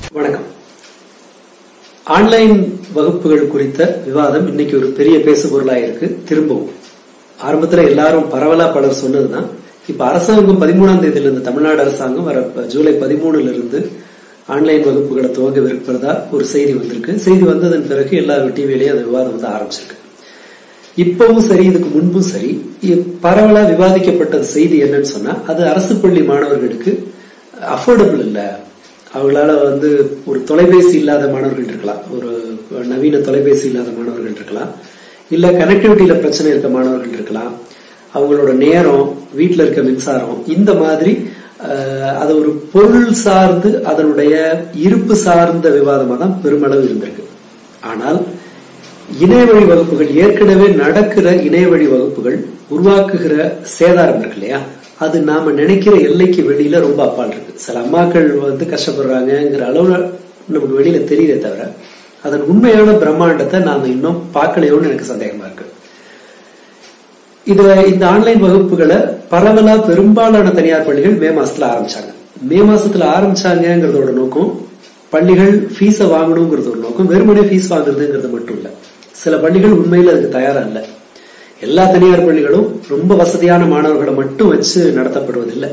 வணக்கம் ஆன்லைன் வகுப்புகள் குறித்த விவாதம் இன்னைக்கு ஒரு பெரிய பேசு பொருளா இருக்கு திரும்பவும் ஆரம்பத்துல எல்லாரும் பரவலா பலர் சொன்னதுதான் இப்ப அரசாங்கம் பதிமூணாம் தேதியில இருந்து தமிழ்நாடு அரசாங்கம் வர ஜூலை பதிமூணுல இருந்து ஆன்லைன் வகுப்புகளை துவங்கவிருப்பதா ஒரு செய்தி வந்திருக்கு செய்தி வந்ததன் பிறகு எல்லா டிவிலையும் அந்த விவாதம் வந்து ஆரம்பிச்சிருக்கு இப்பவும் சரி இதுக்கு முன்பும் சரி இ- பரவலா விவாதிக்கப்பட்ட செய்தி என்னன்னு சொன்னா அது அரசு பள்ளி மாணவர்களுக்கு அஃபோர்டபுள் இல்ல அவங்களால வந்து ஒரு தொலைபேசி இல்லாத மாணவர்கள் இருக்கலாம் ஒரு நவீன தொலைபேசி இல்லாத மாணவர்கள் இருக்கலாம் இல்ல கனெக்டிவிட்டியில பிரச்சனை இருக்க மாணவர்கள் இருக்கலாம் அவங்களோட நேரம் வீட்ல இருக்க மின்சாரம் இந்த மாதிரி அஹ், அது ஒரு பொருள் சார்ந்து அதனுடைய இருப்பு சார்ந்த விவாதமா தான் பெருமளவு இருந்திருக்கு ஆனால் இணையவழி வகுப்புகள் ஏற்கனவே நடக்கிற இணையவழி வகுப்புகள் உருவாக்குகிற சேதாரம் இருக்கு இல்லையா அது நாம நினைக்கிற எல்லைக்கு வெளியில ரொம்ப அப்பால் இருக்கு சில அம்மாக்கள் வந்து கஷ்டப்படுறாங்கங்கிற அளவுல நமக்கு வெளியில தெரியுதே தவிர அதன் உண்மையான பிரம்மாண்டத்தை நாம இன்னும் பார்க்கலையோன்னு எனக்கு சந்தேகமா இருக்கு இதுல இந்த ஆன்லைன் வகுப்புகளை பரவலா பெரும்பாலான தனியார் பள்ளிகள் மே மாசத்துல ஆரம்பிச்சாங்க மே மாசத்துல ஆரம்பிச்சாங்கிறதோட நோக்கம் பள்ளிகள் ஃபீஸ வாங்கணுங்கிறது ஒரு நோக்கம் வெறுமனே ஃபீஸ் வாங்குறதுங்கிறது மட்டும் இல்ல சில பள்ளிகள் உண்மையில அதுக்கு தயாரா இல்ல எல்லா தனியார் பள்ளிகளும் ரொம்ப வசதியான மாணவர்களை மட்டும் வச்சு நடத்தப்படுவதில்லை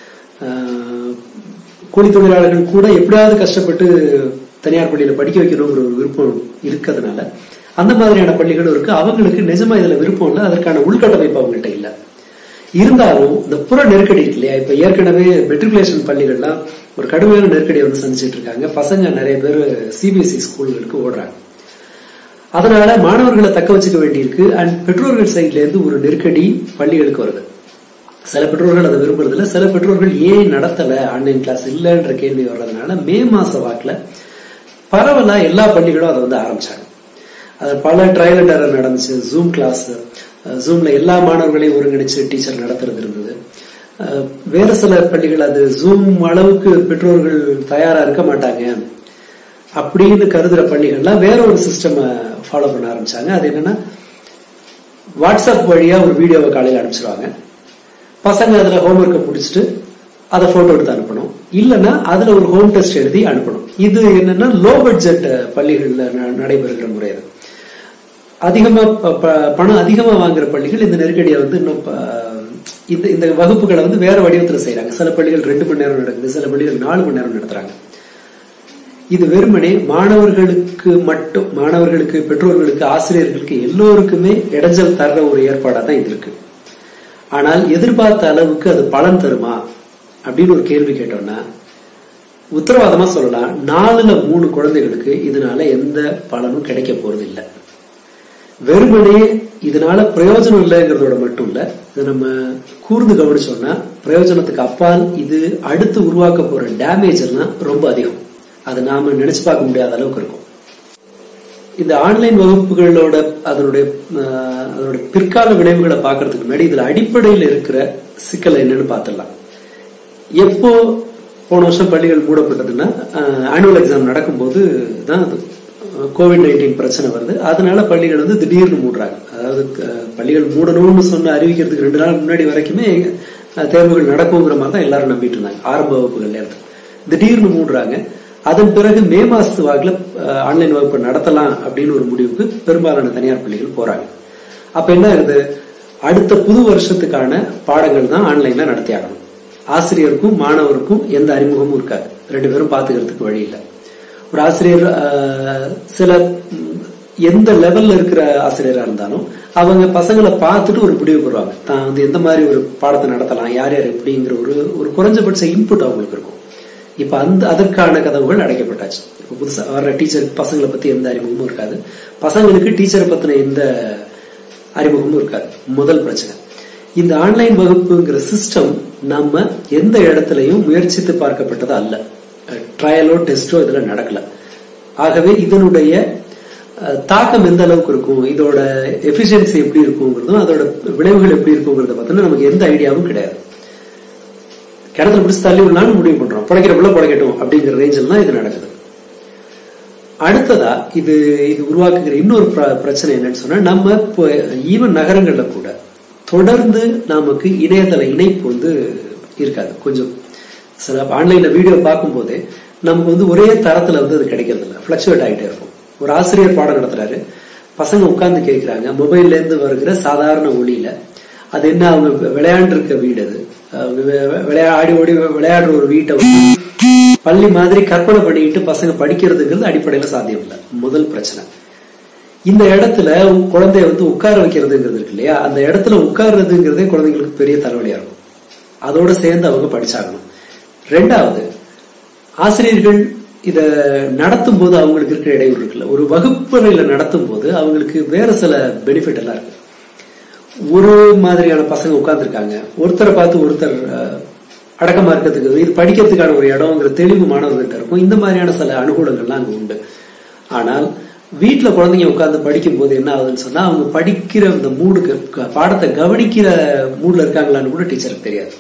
ஆஹ், கூலி தொழிலாளர்கள் கூட எப்படியாவது கஷ்டப்பட்டு தனியார் பள்ளியில படிக்க வைக்கணுங்கிற ஒரு விருப்பம் இருக்கிறதுனால அந்த மாதிரியான பள்ளிகளும் இருக்கு அவங்களுக்கு நிஜமா இதுல விருப்பம் இல்லை அதற்கான உள்கட்டமைப்பு அவங்கள்ட்ட இல்ல இருந்தாலும் இந்த புற நெருக்கடி இருக்கு இல்லையா இப்ப ஏற்கனவே மெட்ரிகுலேஷன் பள்ளிகள்லாம் ஒரு கடுமையான நெருக்கடியை வந்து சந்திச்சிட்டு இருக்காங்க பசங்க நிறைய பேர் சிபிஎஸ்இ ஸ்கூல்களுக்கு ஓடுறாங்க அதனால மாணவர்களை தக்க வச்சுக்க வேண்டியிருக்கு அண்ட் பெற்றோர்கள் சைட்ல இருந்து ஒரு நெருக்கடி பள்ளிகளுக்கு வருது சில பெற்றோர்கள் அதை விரும்புறது இல்ல சில பெற்றோர்கள் ஏன் நடத்தல ஆன்லைன் கிளாஸ் இல்லைன்ற கேள்வி வர்றதுனால மே மாச வாக்குல பரவலா எல்லா பள்ளிகளும் அதை வந்து ஆரம்பிச்சாங்க அது பல ட்ரையல் அண்ட் எரர் நடந்துச்சு ஜூம் கிளாஸ் ஜூம்ல எல்லா மாணவர்களையும் ஒருங்கிணைச்சு டீச்சர் நடத்துறது இருந்தது அஹ், வேற சில பள்ளிகள் அது ஜூம் அளவுக்கு பெற்றோர்கள் தயாரா இருக்க மாட்டாங்க அப்படின்னு கருதுற பள்ளிகள்லாம் வேற ஒரு சிஸ்டம் ஃபாலோ பண்ண ஆரம்பிச்சாங்க அது என்னன்னா வாட்ஸ்அப் வழியா ஒரு வீடியோவை காலையில அனுப்பிச்சிருவாங்க பசங்க அதுல ஹோம்ஒர்க்கை முடிச்சுட்டு அதை போட்டோ எடுத்து அனுப்பணும் இல்லைன்னா அதுல ஒரு ஹோம் டெஸ்ட் எழுதி அனுப்பணும் இது என்னன்னா லோ பட்ஜெட் பள்ளிகள்ல ந- நடைபெறுகிற முறை அது அதிகமா ப- ப- பணம் அதிகமா வாங்குற பள்ளிகள் இந்த நெருக்கடியை வந்து இன்னும் ப- இந்த இந்த வகுப்புகளை வந்து வேற வடிவத்துல செய்றாங்க சில பள்ளிகள் ரெண்டு மணி நேரம் நடக்குது சில பள்ளிகள் நாலு மணி நேரம் நடத்துறாங்க இது வெறுமனே மாணவர்களுக்கு மட்டும் மாணவர்களுக்கு பெற்றோர்களுக்கு ஆசிரியர்களுக்கு எல்லோருக்குமே இடைஞ்சல் தர்ற ஒரு ஏற்பாடா தான் இது இருக்கு ஆனால் எதிர்பார்த்த அளவுக்கு அது பலன் தருமா அப்படின்னு ஒரு கேள்வி கேட்டோம்னா உத்தரவாதமா சொல்லலாம் நாலுல மூணு குழந்தைகளுக்கு இதனால எந்த பலனும் கிடைக்க போறது இல்லை வெறுமனே இதனால பிரயோஜனம் இல்லைங்கிறதோட மட்டும் இல்ல இதை நம்ம கூர்ந்து கவனிச்சோம்னா பிரயோஜனத்துக்கு அப்பால் இது அடுத்து உருவாக்க போற டேமேஜ் எல்லாம் ரொம்ப அதிகம் அது நாம நினைச்சு பார்க்க முடியாத அளவுக்கு இருக்கும் இந்த ஆன்லைன் வகுப்புகளோட அதனுடைய அஹ், அதனுடைய பிற்கால விளைவுகளை பார்க்கறதுக்கு முன்னாடி இதுல அடிப்படையில் இருக்கிற சிக்கல் என்னன்னு பார்த்துடலாம் எப்போ போன வருஷம் பள்ளிகள் மூடப்பட்டதுன்னா ஆனுவல் எக்ஸாம் நடக்கும்போது தான் அது கோவிட் நைன்டீன் பிரச்சனை வருது அதனால பள்ளிகள் வந்து திடீர்னு மூடுறாங்க அதாவது அஹ், பள்ளிகள் மூடணும்னு சொன்ன அறிவிக்கிறதுக்கு ரெண்டு நாள் முன்னாடி வரைக்குமே அஹ், தேர்வுகள் நடக்குங்கிற மாதிரி தான் எல்லாரும் நம்பிட்டு இருந்தாங்க ஆரம்ப வகுப்புகள்ல இருந்து திடீர்னு மூடுறாங்க அதன் பிறகு மே மாசத்து வாக்குல அஹ், ஆன்லைன் வகுப்பு நடத்தலாம் அப்படின்னு ஒரு முடிவுக்கு பெரும்பாலான தனியார் பள்ளிகள் போறாங்க அப்ப என்ன ஆகுது அடுத்த புது வருஷத்துக்கான பாடங்கள் தான் ஆன்லைன்ல நடத்தி ஆகணும் ஆசிரியருக்கும் மாணவருக்கும் எந்த அறிமுகமும் இருக்காது ரெண்டு பேரும் பாத்துக்கிறதுக்கு வழி இல்லை ஒரு ஆசிரியர் அஹ், சில ம், எந்த லெவல்ல இருக்கிற ஆசிரியரா இருந்தாலும் அவங்க பசங்களை பார்த்துட்டு ஒரு முடிவு வருவாங்க தான் வந்து எந்த மாதிரி ஒரு பாடத்தை நடத்தலாம் யார் யார் எப்படிங்கிற ஒரு ஒரு குறைஞ்சபட்ச இன்புட் அவங்களுக்கு இருக்கும் இப்ப அந்த அதற்கான கதவுகள் அடைக்கப்பட்டாச்சு இப்ப புதுசா வர்ற டீச்சர் பசங்களை பத்தி எந்த அறிமுகமும் இருக்காது பசங்களுக்கு டீச்சரை பத்தின எந்த அறிமுகமும் இருக்காது முதல் பிரச்சனை இந்த ஆன்லைன் வகுப்புங்கிற சிஸ்டம் நம்ம எந்த இடத்துலயும் முயற்சித்து பார்க்கப்பட்டது அல்ல ட்ரையலோ டெஸ்டோ இதுல நடக்கல ஆகவே இதனுடைய அஹ், தாக்கம் எந்த அளவுக்கு இருக்கும் இதோட எஃபிஷியன்சி எப்படி இருக்குங்கிறதும் அதோட விளைவுகள் எப்படி இருக்குங்கிறத பத்தின நமக்கு எந்த ஐடியாவும் கிடையாது கிணத்துல பிடிச்சு தள்ளி விடலாம்னு முடிவு பண்றோம் பிழைக்கிற பிள்ளை பிழைக்கட்டும் அப்படிங்கிற ரேஞ்சில் தான் இது நடக்குது அடுத்ததா இது இது உருவாக்குகிற இன்னொரு பிர- பிரச்சனை என்னன்னு சொன்னா நம்ம இப்போ ஈவன் நகரங்கள்ல கூட தொடர்ந்து நமக்கு இணையதள இணைப்பு வந்து இருக்காது கொஞ்சம் சில ஆன்லைன்ல வீடியோ பார்க்கும்போதே நமக்கு வந்து ஒரே தரத்துல வந்து அது கிடைக்கிறது இல்லை பிளக்சுவேட் ஆகிட்டே இருக்கும் ஒரு ஆசிரியர் பாடம் நடத்துறாரு பசங்க உட்கார்ந்து கேட்கிறாங்க மொபைல்ல இருந்து வருகிற சாதாரண ஒளியில அது என்ன அவங்க விளையாண்டு இருக்க வீடு அது அவங்க வி- விளையா ஆடி ஓடி விளையாடுற ஒரு வீட்டை வந்து பள்ளி மாதிரி கற்பனை பண்ணிக்கிட்டு பசங்க படிக்கிறதுங்கிறது அடிப்படையில சாத்தியம் இல்லை முதல் பிரச்சனை இந்த இடத்துல குழந்தைய வந்து உட்கார வைக்கிறதுங்கிறது இருக்கு இல்லையா அந்த இடத்துல உட்கார்றதுங்கிறதே குழந்தைங்களுக்கு பெரிய தலைவலியா இருக்கும் அதோட சேர்ந்து அவங்க படிச்சாகணும் ரெண்டாவது ஆசிரியர்கள் இத நடத்தும் போது அவங்களுக்கு இருக்கிற இடையூறு இருக்குல்ல ஒரு வகுப்பறையில நடத்தும் போது அவங்களுக்கு வேற சில பெனிஃபிட் எல்லாம் இருக்கு ஒரு மாதிரியான பசங்க உட்கார்ந்துருக்காங்க ஒருத்தரை பார்த்து ஒருத்தர் அஹ், அடக்கமா இருக்கிறதுக்கு இது படிக்கிறதுக்கான ஒரு இடம்ங்கிற தெளிவு மாணவர்கள்ட்ட இருக்கும் இந்த மாதிரியான சில அனுகூலங்கள்லாம் அங்க உண்டு ஆனால் வீட்ல குழந்தைங்க உட்கார்ந்து படிக்கும் போது என்ன ஆகுதுன்னு சொன்னா அவங்க படிக்கிற அந்த மூடுக்கு க- பாடத்தை கவனிக்கிற மூட்ல இருக்காங்களான்னு கூட டீச்சருக்கு தெரியாது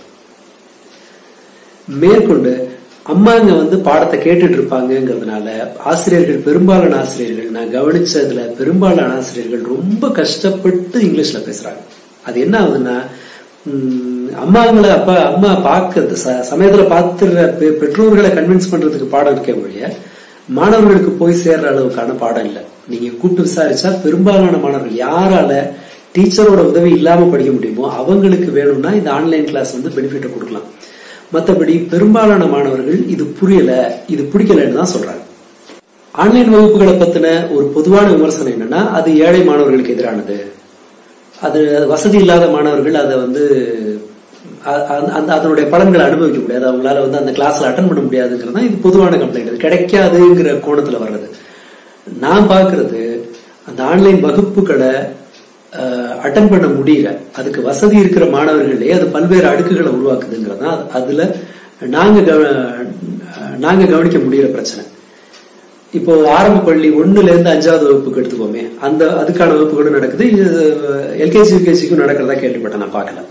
மேற்கொண்டு அம்மாங்க வந்து பாடத்தை கேட்டுட்டு இருப்பாங்கங்கிறதுனால ஆசிரியர்கள் பெரும்பாலான ஆசிரியர்கள் நான் கவனிச்சதுல பெரும்பாலான ஆசிரியர்கள் ரொம்ப கஷ்டப்பட்டு இங்கிலீஷ்ல பேசுறாங்க அது என்ன ஆகுதுன்னா உம், அம்மாங்களை அப்பா அம்மா பார்க்கறது ச- சமயத்துல பார்த்துற பெ- பெற்றோர்களை கன்வின்ஸ் பண்றதுக்கு பாடம் இருக்கே ஒழிய மாணவர்களுக்கு போய் சேர்ற அளவுக்கான பாடம் இல்ல நீங்க கூப்பிட்டு விசாரிச்சா பெரும்பாலான மாணவர்கள் யாரால டீச்சரோட உதவி இல்லாம படிக்க முடியுமோ அவங்களுக்கு வேணும்னா இந்த ஆன்லைன் கிளாஸ் வந்து பெனிஃபிட்டை கொடுக்கலாம் மத்தபடி பெரும்பாலான மாணவர்கள் இது புரியல இது பிடிக்கலன்னு தான் சொல்றாங்க ஆன்லைன் வகுப்புகளை பத்தின ஒரு பொதுவான விமர்சனம் என்னன்னா அது ஏழை மாணவர்களுக்கு எதிரானது அது வசதி இல்லாத மாணவர்கள் அதை வந்து அ- அந்த- அந்த அதனுடைய பலன்களை அனுபவிக்க முடியாது அவங்களால வந்து அந்த கிளாஸ்ல அட்டன் பண்ண முடியாதுங்கிறது தான் இது பொதுவான கம்ப்ளைண்ட் இது கிடைக்காதுங்கிற கோணத்துல வர்றது நான் பார்க்கிறது அந்த ஆன்லைன் வகுப்புகளை அட்டன் பண்ண முடியல அதுக்கு வசதி இருக்கிற மாணவர்களே அது பல்வேறு அடுக்குகளை உருவாக்குதுங்கிறது தான் அது- அதுல நாங்க கவ- நாங்க கவனிக்க முடியற பிரச்சனை இப்போ ஆரம்ப பள்ளி ஒண்ணுல இருந்து அஞ்சாவது வகுப்புக்கு எடுத்துக்கோமே அந்த அதுக்கான வகுப்புகளும் நடக்குது எல்கேஜி யூகேஜிக்கும் நடக்கிறதா கேள்விப்பட்டேன் நான் பார்க்கல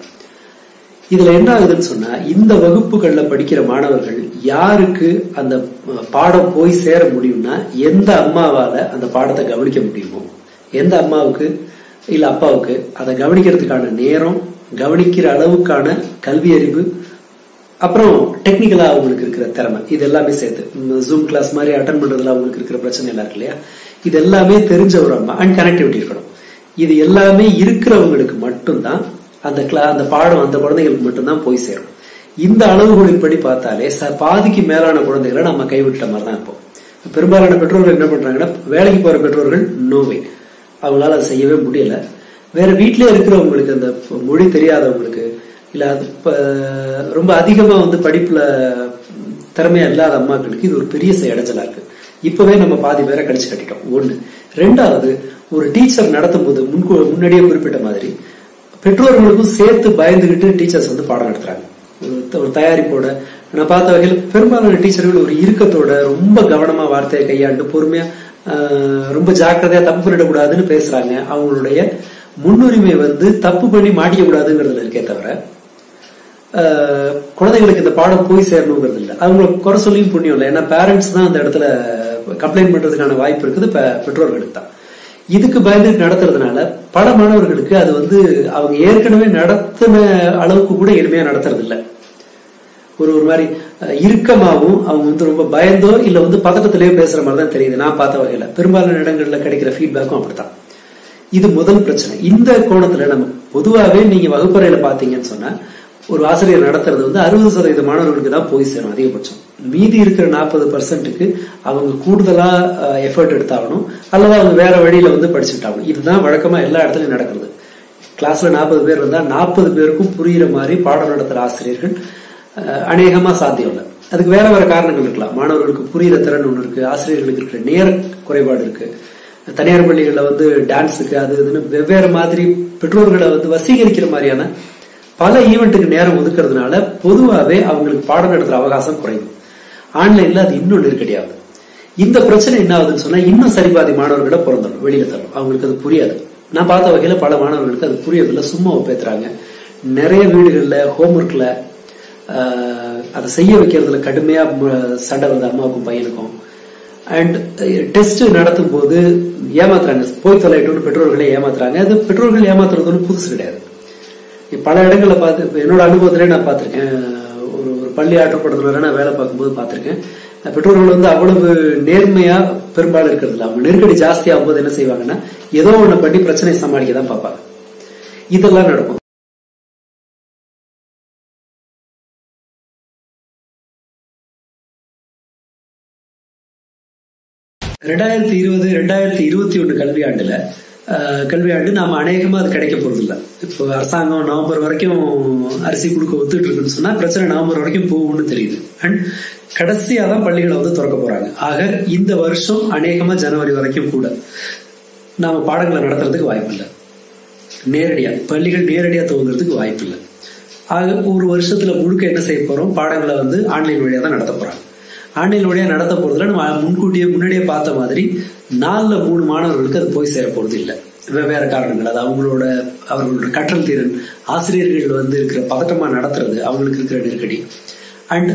இதுல என்ன ஆகுதுன்னு சொன்னா இந்த வகுப்புகள்ல படிக்கிற மாணவர்கள் யாருக்கு அந்த அஹ், பாடம் போய் சேர முடியும்னா எந்த அம்மாவால அந்த பாடத்தை கவனிக்க முடியுமோ எந்த அம்மாவுக்கு இல்ல அப்பாவுக்கு அதை கவனிக்கிறதுக்கான நேரம் கவனிக்கிற அளவுக்கான கல்வி அறிவு அப்புறம் டெக்னிக்கலா அவங்களுக்கு இருக்கிற திறமை இது எல்லாமே சேர்த்து ஜூம் கிளாஸ் மாதிரி அட்டன் பண்றதுல அவங்களுக்கு இருக்கிற பிரச்சனை எல்லாம் இருக்கு இல்லையா இது எல்லாமே தெரிஞ்ச ஒரு அம்மா அண்ட் கனெக்டிவிட்டி இருக்கணும் இது எல்லாமே இருக்கிறவங்களுக்கு மட்டும்தான் அந்த கிளா அந்த பாடம் அந்த குழந்தைகளுக்கு மட்டும்தான் போய் சேரும் இந்த அளவுகளின் படி பார்த்தாலே ச- பாதிக்கு மேலான குழந்தைகளை நம்ம கைவிட்ட மாதிரி தான் இருப்போம் பெரும்பாலான பெற்றோர்கள் என்ன பண்றாங்கன்னா வேலைக்கு போற பெற்றோர்கள் நோவே அவங்களால அதை செய்யவே முடியல வேற வீட்டிலே இருக்கிறவங்களுக்கு அந்த மொழி தெரியாதவங்களுக்கு இல்ல அது ப- ரொம்ப அதிகமா வந்து படிப்புல திறமையா இல்லாத அம்மாக்களுக்கு இது ஒரு பெரிய செ- இடைஞ்சலா இருக்கு இப்பவே நம்ம பாதி பேரை கடிச்சு கட்டிட்டோம் ஒண்ணு ரெண்டாவது ஒரு டீச்சர் நடத்தும் போது முன்கூ- முன்னாடியே குறிப்பிட்ட மாதிரி பெற்றோர்களுக்கும் சேர்த்து பயந்துகிட்டு டீச்சர்ஸ் வந்து பாடம் நடத்துறாங்க ஒரு த- ஒரு தயாரிப்போட நான் பார்த்த வகையில் பெரும்பாலான டீச்சர்கள் ஒரு இறுக்கத்தோட ரொம்ப கவனமா வார்த்தையை கையாண்டு பொறுமையா ஆஹ், ரொம்ப ஜாக்கிரதையா தப்பு பண்ணிடக்கூடாதுன்னு பேசுறாங்க அவங்களுடைய முன்னுரிமை வந்து தப்பு பண்ணி மாட்டிக்க கூடாதுங்கிறதுல இருக்கே தவிர ஆஹ், குழந்தைங்களுக்கு இந்த பாடம் போய் சேரணுங்கிறது இல்ல அவங்கள குறை சொல்லியும் புண்ணியம் இல்லை ஏன்னா பேரண்ட்ஸ் தான் அந்த இடத்துல கம்ப்ளைண்ட் பண்றதுக்கான வாய்ப்பு இருக்குது பெ- பெற்றோர்களுக்கு தான் இதுக்கு பயந்து நடத்துறதுனால பல மாணவர்களுக்கு அது வந்து அவங்க ஏற்கனவே நடத்தின அளவுக்கு கூட எளிமையா நடத்துறது இல்ல ஒரு ஒரு மாதிரி அஹ், இறுக்கமாவும் அவங்க வந்து ரொம்ப பயந்தோ இல்ல வந்து பதட்டத்திலேயே பேசுற மாதிரி தான் தெரியுது நான் பார்த்த வகையில பெரும்பாலான இடங்கள்ல கிடைக்கிற ஃபீட்பேக்கும் அப்படித்தான் இது முதல் பிரச்சனை இந்த கோணத்துல நம்ம பொதுவாவே நீங்க வகுப்பறையில பாத்தீங்கன்னு சொன்னா ஒரு ஆசிரியர் நடத்துறது வந்து அறுபது சதவீத மாணவர்களுக்கு தான் போய் சேரும் அதிகபட்சம் மீதி இருக்கிற நாற்பது பர்சன்ட்டுக்கு அவங்க கூடுதலா எஃபர்ட் எடுத்தாகணும் அல்லது அவங்க வேற வழியில வந்து படிச்சுட்டாகணும் இதுதான் வழக்கமா எல்லா இடத்துலயும் நடக்கிறது கிளாஸ்ல நாற்பது பேர் இருந்தா நாற்பது பேருக்கும் புரியுற மாதிரி பாடம் நடத்துற ஆசிரியர்கள் அஹ், அநேகமா சாத்தியம் இல்லை அதுக்கு வேற வேற காரணங்கள் இருக்கலாம் மாணவர்களுக்கு புரியுற திறன் ஒன்று இருக்கு ஆசிரியர்களுக்கு இருக்கிற நேர குறைபாடு இருக்கு தனியார் பள்ளிகள்ல வந்து டான்ஸுக்கு அது இதுன்னு வெவ்வேறு மாதிரி பெற்றோர்களை வந்து வசீகரிக்கிற மாதிரியான பல ஈவெண்ட்டுக்கு நேரம் ஒதுக்குறதுனால பொதுவாவே அவங்களுக்கு பாடம் நடத்துற அவகாசம் குறையும் ஆன்லைன்ல அது இன்னும் நெருக்கடியாகுது இந்த பிரச்சனை என்ன ஆகுதுன்னு சொன்னா இன்னும் சரிபாதி மாணவர்களை பிறந்துடும் வெளியில தரும் அவங்களுக்கு அது புரியாது நான் பார்த்த வகையில பல மாணவர்களுக்கு அது புரியறதில்ல சும்மா ஒப்பேத்துறாங்க நிறைய வீடுகள்ல ஹோம்ஒர்க்ல அதை செய்ய வைக்கிறதுல கடுமையா ம- சண்டை வருது அம்மாவுக்கும் பையனுக்கும் அண்ட் டெஸ்ட் நடத்தும் போது ஏமாத்துறாங்க போய் தொலைட்டோம்னு பெற்றோர்களை ஏமாத்துறாங்க அது பெற்றோர்கள் ஏமாத்துறது ஒன்றும் புதுசு கிடையாது பல இடங்கள்ல பார்த்து இப்ப என்னோட அனுபவத்திலே நான் பார்த்திருக்கேன் ஒரு ஒரு பள்ளி ஆற்றப்படுறதுல நான் வேலை பார்க்கும்போது பார்த்திருக்கேன் பெற்றோர்கள் வந்து அவ்வளவு நேர்மையா பெரும்பாலும் இருக்கிறது இல்ல அவங்க நெருக்கடி ஜாஸ்தி ஆகும்போது என்ன செய்வாங்கன்னா ஏதோ ஒண்ணு பண்ணி பிரச்சனை சமாளிக்க தான் பார்ப்பாங்க இதெல்லாம் நடக்கும் ரெண்டாயிரத்தி இருபது ரெண்டாயிரத்தி இருபத்தி ஒண்ணு கல்வியாண்டுல அஹ், கல்வியாண்டு நாம அநேகமா அது கிடைக்க போறது இல்ல இப்போ அரசாங்கம் நவம்பர் வரைக்கும் அரிசி கொடுக்க ஒத்துட்டு இருக்குன்னு சொன்னா பிரச்சனை நவம்பர் வரைக்கும் போகும்னு தெரியுது அண்ட் கடைசியா தான் பள்ளிகளை வந்து திறக்க போறாங்க ஆக இந்த வருஷம் அநேகமா ஜனவரி வரைக்கும் கூட நாம பாடங்களை நடத்துறதுக்கு வாய்ப்பு இல்லை நேரடியா பள்ளிகள் நேரடியா துவங்குறதுக்கு வாய்ப்பு இல்லை ஆக ஒரு வருஷத்துல முழுக்க என்ன செய்ய போறோம் பாடங்களை வந்து ஆன்லைன் வழியா தான் நடத்த போறாங்க ஆன்லைன் வழியா நடத்த போறதுல நம்ம முன்கூட்டியே முன்னாடியே பார்த்த மாதிரி நாலுல மூணு மாணவர்களுக்கு அது போய் சேர போறது இல்லை வெவ்வேறு காரணங்கள் அது அவங்களோட அவர்களோட கற்றல் திறன் ஆசிரியர்கள் வந்து இருக்கிற பதட்டமா நடத்துறது அவங்களுக்கு இருக்கிற நெருக்கடி அண்ட்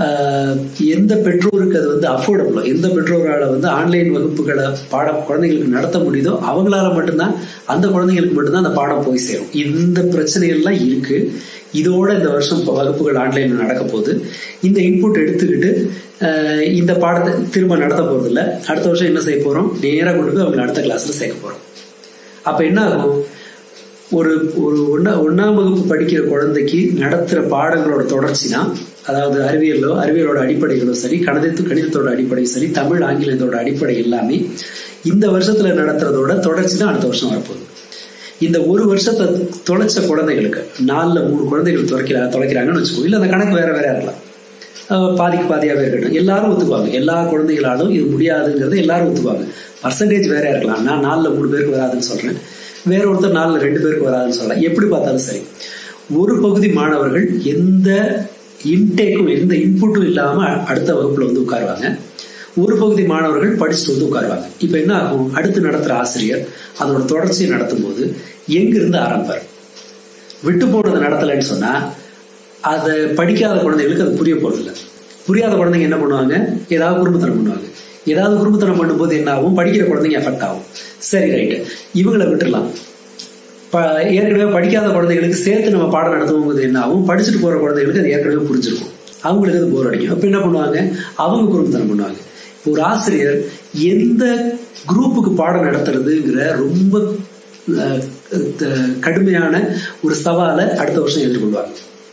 எந்த பெற்றோருக்கு அது வந்து அஃபோர்டபுளோ எந்த பெற்றோரால வந்து ஆன்லைன் வகுப்புகளை பாட குழந்தைங்களுக்கு நடத்த முடியுதோ அவங்களால மட்டும்தான் அந்த குழந்தைங்களுக்கு மட்டும்தான் அந்த பாடம் போய் சேரும் இந்த பிரச்சனைகள்லாம் இருக்கு இதோட இந்த வருஷம் இப்ப வகுப்புகள் ஆன்லைன்ல நடக்க போகுது இந்த இன்புட் எடுத்துக்கிட்டு அஹ், இந்த பாடத்தை திரும்ப நடத்த போறது இல்ல அடுத்த வருஷம் என்ன செய்ய போறோம் நேரா கொண்டு போய் அவங்க அடுத்த கிளாஸ்ல சேர்க்க போறோம் அப்ப என்ன ஆகும் ஒரு ஒரு ஒன்னா ஒன்னாம் வகுப்பு படிக்கிற குழந்தைக்கு நடத்துற பாடங்களோட தொடர்ச்சி தான் அதாவது அறிவியலோ அறிவியலோட அடிப்படைகளோ சரி கணிதத்து கணிதத்தோட அடிப்படையும் சரி தமிழ் ஆங்கிலத்தோட அடிப்படை எல்லாமே இந்த வருஷத்துல நடத்துறதோட தொடர்ச்சி தான் அடுத்த வருஷம் வரப்போகுது இந்த ஒரு வருஷத்தை தொலைச்ச குழந்தைகளுக்கு நாலுல மூணு குழந்தைகள் தொலைக்கிறா தொலைக்கிறாங்கன்னு வச்சுக்கோ இல்ல அந்த கணக்கு வேற வேற இருக்கலாம் அஹ் பாதிக்கு பாதியாவே இருக்கட்டும் எல்லாரும் ஒத்துக்குவாங்க எல்லா குழந்தைகளாலும் இது முடியாதுங்கிறது எல்லாரும் ஒத்துக்குவாங்க பர்சன்டேஜ் வேற இருக்கலாம் நான் நாலுல மூணு பேருக்கு வராதுன்னு சொல்றேன் வேற ஒருத்தர் நாலுல ரெண்டு பேருக்கு வராதுன்னு சொல்றேன் எப்படி பார்த்தாலும் சரி ஒரு பகுதி மாணவர்கள் எந்த இன்டேக்கும் எந்த இன்புட்டும் இல்லாம அடுத்த வகுப்புல வந்து உட்காருவாங்க ஒரு பகுதி மாணவர்கள் படிச்சுட்டு வந்து உட்காருவாங்க இப்ப என்ன ஆகும் அடுத்து நடத்துற ஆசிரியர் அதோட தொடர்ச்சியை நடத்தும் போது எங்கிருந்து ஆரம்பிப்பார் விட்டு போனதை நடத்தலைன்னு சொன்னா அதை படிக்காத குழந்தைகளுக்கு அது புரிய போறது இல்ல புரியாத குழந்தைங்க என்ன பண்ணுவாங்க ஏதாவது குறும்புத்தனம் பண்ணுவாங்க ஏதாவது குறும்புத்தனம் பண்ணும்போது என்ன ஆகும் படிக்கிற குழந்தைங்க எஃபெக்ட் ஆகும் சரி ரைட்டு இவங்களை விட்டுறலாம் ப- ஏற்கனவே படிக்காத குழந்தைகளுக்கு சேர்த்து நம்ம பாடம் நடத்தும் போது என்ன ஆகும் படிச்சுட்டு போற குழந்தைகளுக்கு அது ஏற்கனவே புரிஞ்சிருக்கும் அவங்களுக்கு அது போர் அடிக்கும் அப்ப என்ன பண்ணுவாங்க அவங்க குறும்புத்தனம் பண்ணுவாங்க இப்போ ஒரு ஆசிரியர் எந்த குரூப்புக்கு பாடம் நடத்துறதுங்கிற ரொம்ப அஹ், த- கடுமையான ஒரு சவாலை அடுத்த வருஷம் எதிர்கொள்வாங்க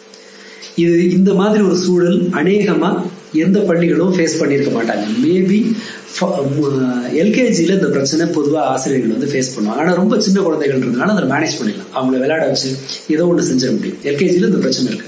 இது இந்த மாதிரி ஒரு சூழல் அநேகமா எந்த பள்ளிகளும் ஃபேஸ் பண்ணியிருக்க மாட்டாங்க மேபி எல்கேஜில இந்த பிரச்சனை பொதுவா ஆசிரியர்கள் வந்து ஃபேஸ் பண்ணுவாங்க ஆனா ரொம்ப சின்ன குழந்தைகள்ன்றதுனால அதை மேனேஜ் பண்ணிடலாம் அவங்கள விளையாட வச்சு ஏதோ ஒன்று செஞ்சிட முடியும் எல்கேஜில இந்த பிரச்சனை இருக்கு